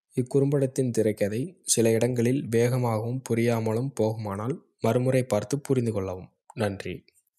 இக்குறும்படத்தின் திரைக்கதை சில இடங்களில் வேகமாகவும் புரியாமலும் போகுமானால் மறுமுறை பார்த்து புரிந்து கொள்ளவும். நன்றி.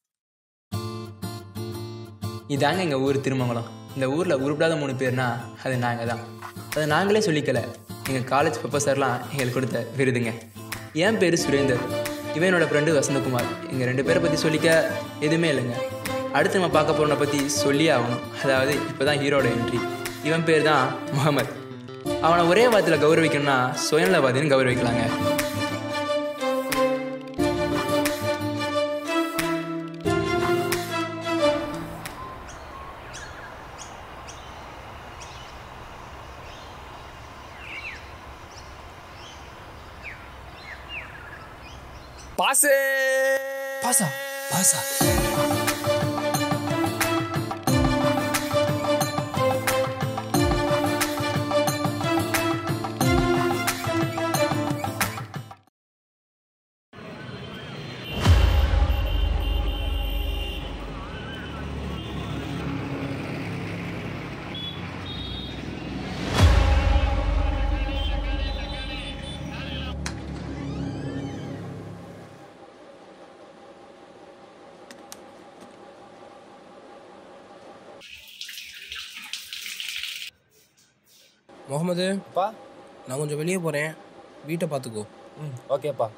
இதாங்க எங்கள் ஊர் திருமங்கலம் இந்த ஊரில் உருப்படாத மூணு பேர்னா அது நாங்கள் தான் அதை நாங்களே சொல்லிக்கல எங்கள் காலேஜ் ப்ரொஃபஸர்லாம் எங்களுக்கு கொடுத்த விருதுங்க என் பேர் சுரேந்தர் இவன் என்னோட ஃப்ரெண்டு வசந்தகுமார் எங்கள் ரெண்டு பேரை பற்றி சொல்லிக்க எதுவுமே இல்லைங்க அடுத்து நம்ம பார்க்க போகிறவனை பற்றி சொல்லியே ஆகணும் அதாவது இப்போ தான் ஹீரோட என்ட்ரி இவன் பேர் தான் முகமது அவனை ஒரே வாரத்தில் கௌரவிக்கணும்னா சுயநலவாதின்னு கௌரவிக்கலாங்க பாசு பாசா பாசா முகமது பா நான் கொஞ்சம் வெளியே போகிறேன் வீட்டை பார்த்துக்கோ ம் ஓகேப்பா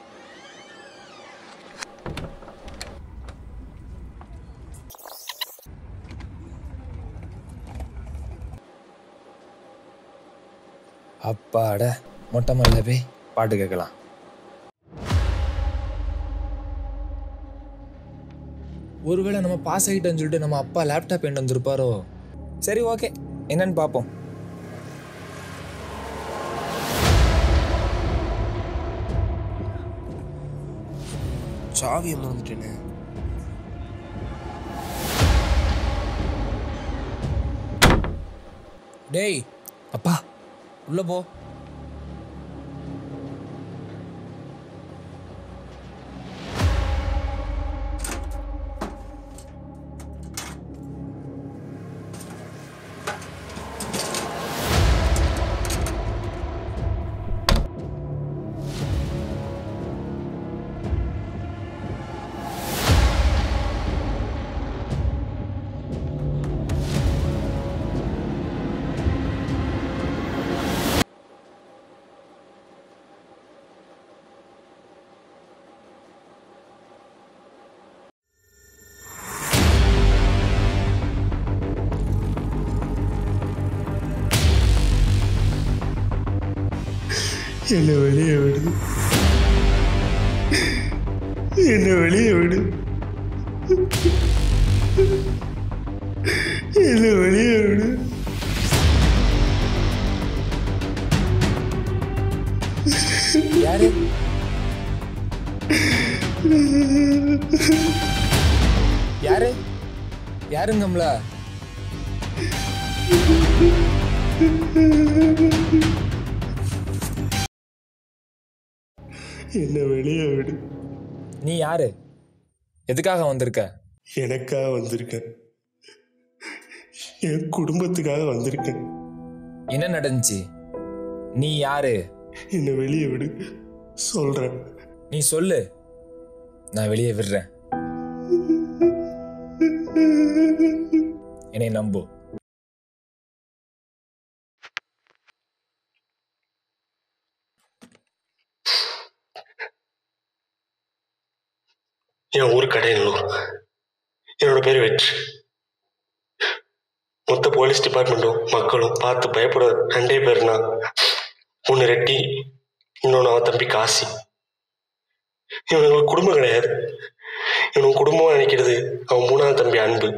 அப்பாட மொட்டை மல்ல போய் பாட்டு கேட்கலாம் ஒருவேளை நம்ம பாஸ் ஆகிட்டோன்னு சொல்லிட்டு நம்ம அப்பா லேப்டாப் என்ன வந்திருப்பாரோ சரி ஓகே என்னன்னு பார்ப்போம் சாவியை மறந்துட்டேனே டேய் அப்பா உள்ள போ என்னை வெளியே விடு என்னை வெளியே விடு என்னை வெளியே விடு யாரு யாரு யாருங்கம்ல என்னை வெளியே விடு நீ யாரு எதுக்காக வந்திருக்க எனக்காக வந்திருக்கேன் என் குடும்பத்துக்காக வந்திருக்கேன் என்ன நடந்துச்சு நீ யாரு என்னை வெளியே விடு சொல்றேன் நீ சொல்லு நான் வெளியே விடுறேன் என்னை நம்பு என் ஊர் கடையனூர் என்னோட பேர் வெற்றி மொத்த போலீஸ் டிபார்ட்மெண்ட்டும் மக்களும் பார்த்து பயப்பட ரெண்டே பேர்னா ஒன்று ரெட்டி இன்னொன்று அவன் தம்பி காசி இவனுக்கு குடும்பம் கிடையாது இவனுக்கு குடும்பமா நினைக்கிறது அவன் மூணாவது தம்பி அன்பு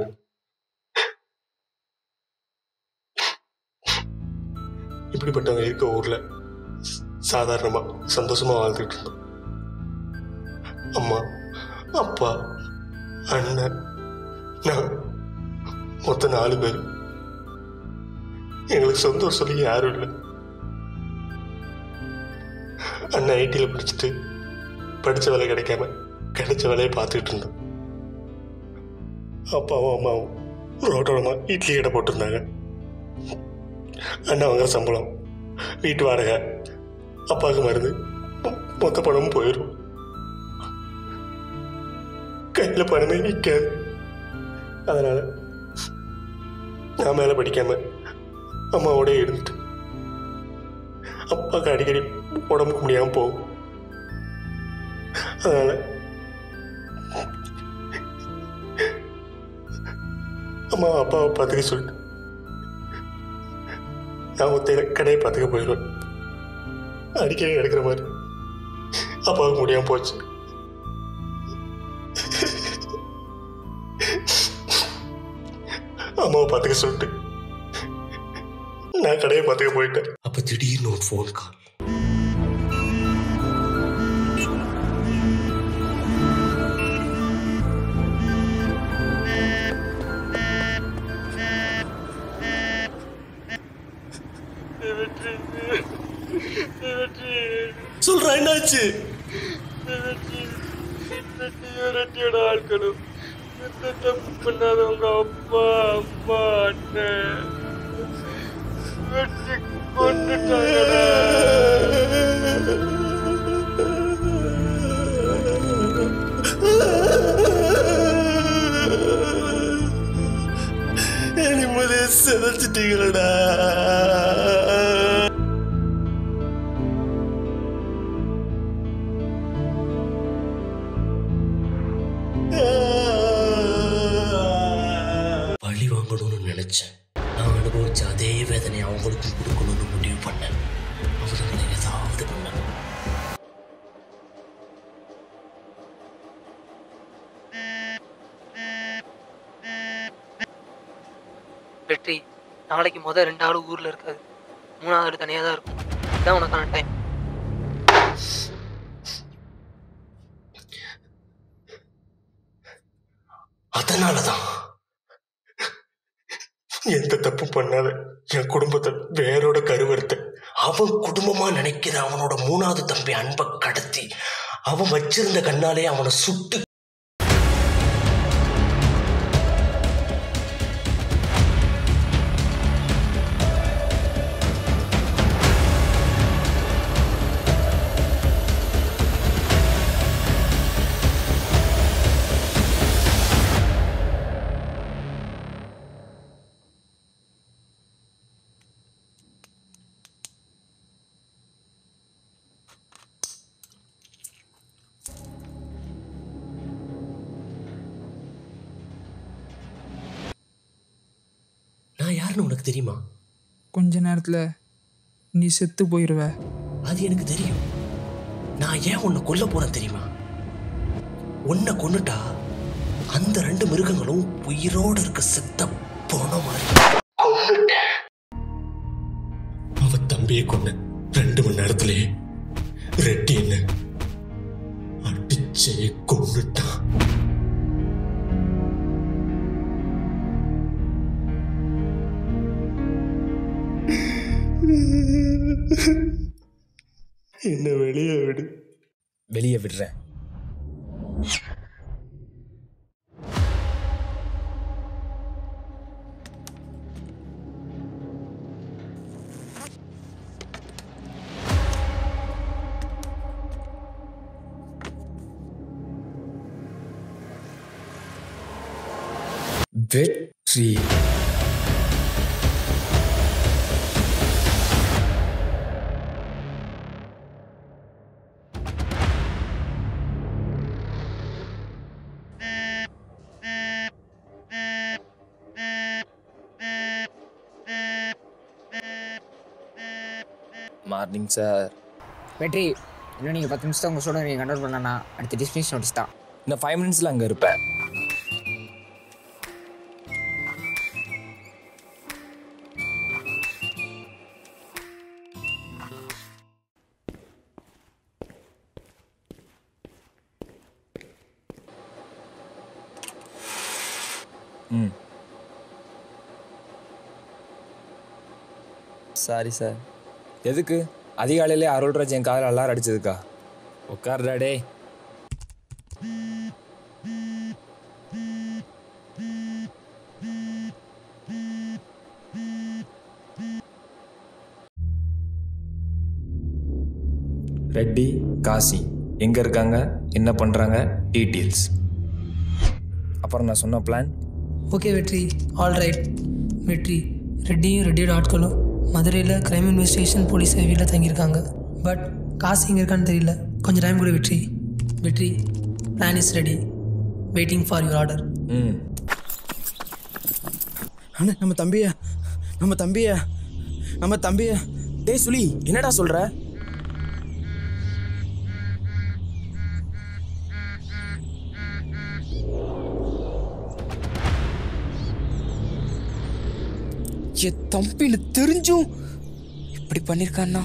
இப்படிப்பட்டவங்க இருக்க ஊர்ல சாதாரணமா சந்தோஷமா வாழ்ந்துட்டு இருந்தோம் அம்மா அப்பா அண்ணன் நான் மொத்தம் நாலு பேர் எங்களுக்கு சொந்த சொல்லி யாரும் இல்லை அண்ணன் ஐடியில் படிச்சுட்டு படித்த வேலை கிடைக்காம கிடைச்ச வேலையை பார்த்துக்கிட்டு இருந்தோம் அப்பாவும் அம்மாவும் ரோட்டோரமாக இட்லி கடை போட்டிருந்தாங்க அண்ணன் வாங்குற சம்பளம் வீட்டு வாடகை அப்பாவுக்கு மருந்து மொ- மொத்த பணமும் போயிடும் கையில் பணமே நிற்காது அதனால நான் மேலே படிக்காம அம்மாவோட இருந்துட்டு அப்பாவுக்கு அடிக்கடி உடம்புக்கு முடியாமல் போகும் அதனால அம்மா அப்பாவை பார்த்துக்க சொல்லிட்டு நான் ஒத்தையில கடையை பார்த்துக்க போயிடுவேன் அடிக்கடி நடக்கிற மாதிரி அப்பாவுக்கு முடியாம போச்சு அம்மாவை பார்த்துக்க சொல்லிட்டு நான் கடையை பார்த்துக்க போயிட்டேன் அப்ப திடீர்னு ஒரு ஃபோன் கால் சொல்றா என்னாச்சு வெற்றியோட ஆட்களும் எந்த தப்பு பண்ணாதவங்க அப்பா அம்மா அண்ணன் வெற்றி கொண்டுட்டாங்கடா நிம்மதியை சிதைச்சிட்டீங்களடா பழி வாங்கணும்னு நினைச்சேன் நான் அனுபவிச்ச அதே வேதனை அவங்களுக்கும் கொடுக்கணும்னு முடிவு பண்ணேன் அவங்களை ஏதாவது பண்ணணும் வெற்றி நாளைக்கு முதல் ரெண்டு ஆள் ஊரில் இருக்காது மூணாவது ஆள் தனியாக தான் இருக்கும் இதான் உனக்கான டைம் அதனாலதான் எந்த தப்பு பண்ணாத என் குடும்பத்தை வேரோட கருவறுத்த அவன் குடும்பமா நினைக்கிற அவனோட மூணாவது தம்பி அன்பை கடத்தி அவன் வச்சிருந்த கண்ணாலே அவனை சுட்டு நான் யாருன்னு உனக்கு தெரியுமா கொஞ்ச நேரத்தில் நீ செத்து போயிடுவ அது எனக்கு தெரியும் நான் ஏன் உன்னை கொல்ல போறேன் தெரியுமா உன்னை கொன்னுட்டா அந்த ரெண்டு மிருகங்களும் உயிரோட இருக்க செத்த போன மாதிரி கொன்னுட்டேன் அவ தம்பியை கொன்ன ரெண்டு மணி நேரத்திலேயே ரெட்டி என்ன அடிச்சே கொன்னுட்டான் என்ன வெளியே விடு வெளியே விடுறேன் வெற்றி மார்னிங் சார் வெற்றி இன்னும் நீங்கள் பத்து நிமிஷம் உங்கள் ஸ்டூடெண்ட் நீங்கள் கண்ட்ரோல் பண்ணனா அடுத்த டிஸ்மிஸ் நோட்டீஸ் தான் இன்னும் ஃபைவ் மினிட்ஸில் அங்கே இருப்பேன் ம் சாரி சார் எதுக்கு அதிகாலையிலே அருள்ராஜ் என் காதில் எல்லாரும் அடிச்சதுக்கா உட்கார்டா டேய் ரெட்டி காசி எங்கே இருக்காங்க என்ன பண்ணுறாங்க டீட்டெயில்ஸ் அப்புறம் நான் சொன்ன plan okay Vetri all right Vetri ரெட்டியும் ரெட்டியோட ஆட்களும் மதுரையில் கிரைம் இன்வெஸ்டிகேஷன் போலீஸ் வீட்டில் தங்கியிருக்காங்க பட் காசு எங்கே இருக்கான்னு தெரியல கொஞ்சம் டைம் கூட Vetri Vetri plan is ready waiting for your order ம் அண்ணா நம்ம தம்பிய நம்ம தம்பிய நம்ம தம்பிய டேய் சுலி என்னடா சொல்ற என் தம்பின்னு தெரிஞ்சும் இப்படி பண்ணியிருக்கான்னா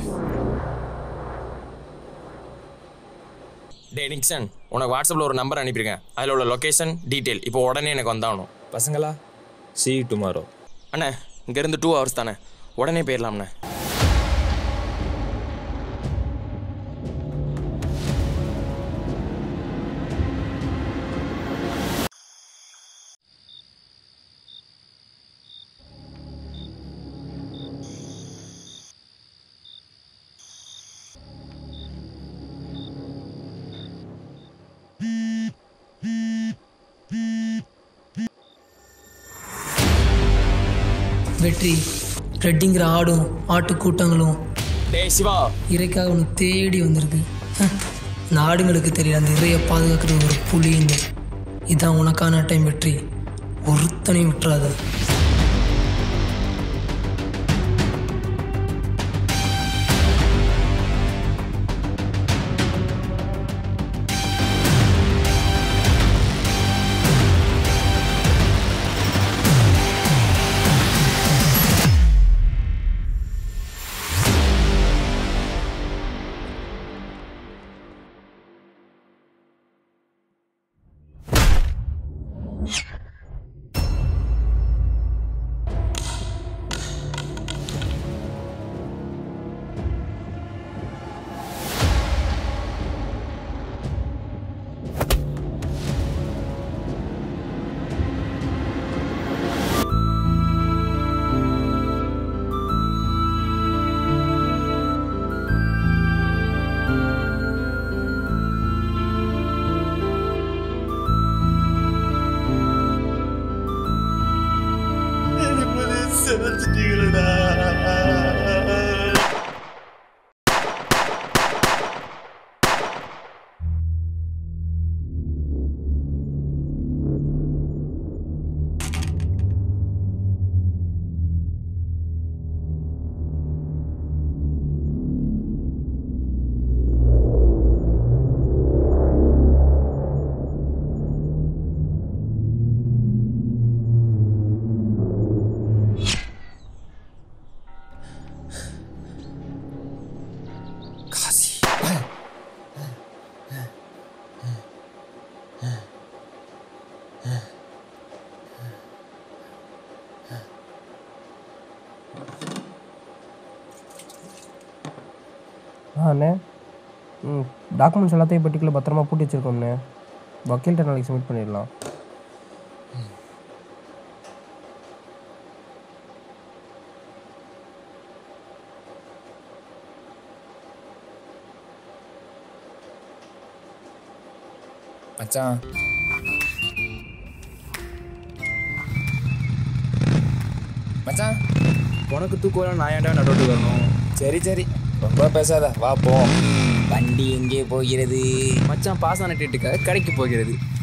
டே நிக்சன் உனக்கு வாட்ஸ்அப்பில் ஒரு நம்பர் அனுப்பியிருக்கேன் அதில் உள்ள லொக்கேஷன் டீட்டெயில் இப்போ உடனே எனக்கு வந்தாகணும் பசங்களா சி டுமாரோ அண்ணே இங்கேருந்து டூ ஹவர்ஸ் தானே உடனே போயிடலாம்ண்ணே வெற்றி ரெட்டிங்கிற ஆடும் ஆட்டு கூட்டங்களும் டேய் சிவா இறைக்காக ஒன்று தேடி வந்திருக்கு ஹ, அந்த ஆடுங்களுக்கு தெரியல அந்த இறையை பாதுகாக்கிறது ஒரு புலின்னு இதான் உனக்கான டைம் வெற்றி ஒருத்தனையும் விட்டுறாத ஆ அண்ணே ம் டாக்குமெண்ட்ஸ் எல்லாத்தையும் பெட்டிக்குள்ளே பத்திரமா பூட்டி வச்சிருக்கோம்ண்ணே வக்கீல்கிட்ட நாளைக்கு சப்மிட் பண்ணிடலாம் மச்சான் மச்சான் உனக்கு தூக்கம் நான் ஏன்டா நடுவுக்கு வரணும் சரி சரி ரொம்ப பேசாத வா போ வண்டி எங்கே போகிறது மச்சான் பாஸ் ஆன டேட்டுக்காக கடைக்கு போகிறது